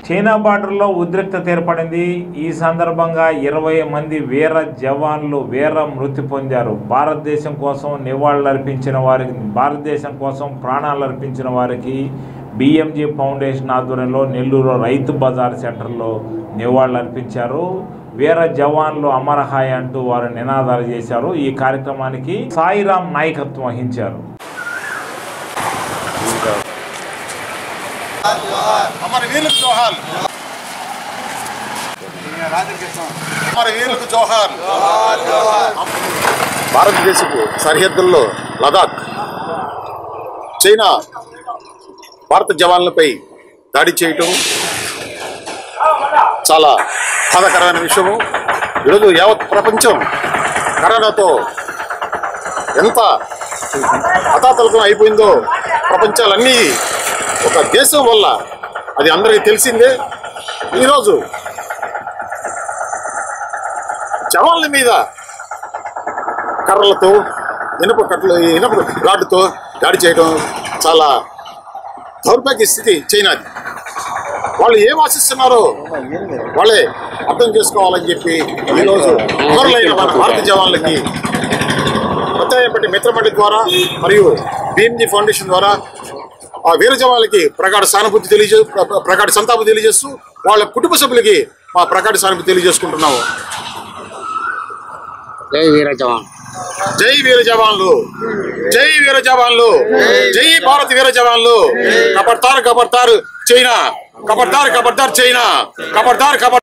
China బార్డర్లో ఉద్రిక్తత ఏర్పడింది ఈ సందర్భంగా ఇరవై మంది వీర జవాన్లు వీర మృతి పొందారు భారతదేశం కోసం నివాళులర్పించిన వారికి భారతదేశం కోసం ప్రాణాలు అర్పించిన వారికి బిఎంజీ ఫౌండేషన్ ఆధ్వర్యంలో నెల్లూరు రైతు బజార్ సెంటర్లో నివాళులర్పించారు వీర జవాన్లు అమరహాయ్ అంటూ వారు నినాదాలు చేశారు ఈ కార్యక్రమానికి సాయిరాం నాయకత్వం వహించారు हमारे वीर जोहार हमारे वीर जोहार భారతదేశపు సరిహద్దుల్లో లదాఖ్ చైనా భారత జవాన్లపై దాడి చేయటం చాలా బాధాకరమైన విషయము ఈరోజు యావత్ ప్రపంచం కరోనాతో ఎంత హతాతలకం అయిపోయిందో ప్రపంచాలన్నీ ఒక దేశం వల్ల అది అందరికీ తెలిసిందే ఈరోజు జవాన్ల మీద కర్రలతో ఇనుప కట్టలు ఇనుప రాడ్డుతో దాడి చేయడం చాలా దౌర్భాగ్య స్థితి చైనాది వాళ్ళు ఏం ఆశిస్తున్నారో వాళ్ళే అర్థం చేసుకోవాలని చెప్పి ఈరోజు అమరులైన మన భారత జవాన్లకి ప్రత్యేకపట్టి మిత్రమండలి ద్వారా మరియు భీమ్జీ ఫౌండేషన్ ద్వారా ఆ వీర జవాన్లకి ప్రగాఢ సానుభూతి తెలియజే ప్ర- ప్రగాఢ సంతాపం తెలియజేస్తూ వాళ్ళ కుటుంబ సభ్యులకి మా ప్రగాఢ సానుభూతి తెలియజేసుకుంటున్నాము జై వీర జవాన్ జై వీర జవాన్లు జై వీర జవాన్లు జై భారత్ వీర జవాన్లు కబర్తార్ కబర్తార్ చైనా కబర్తార్ కబర్తార్ చైనా కబర్తార్ కబర్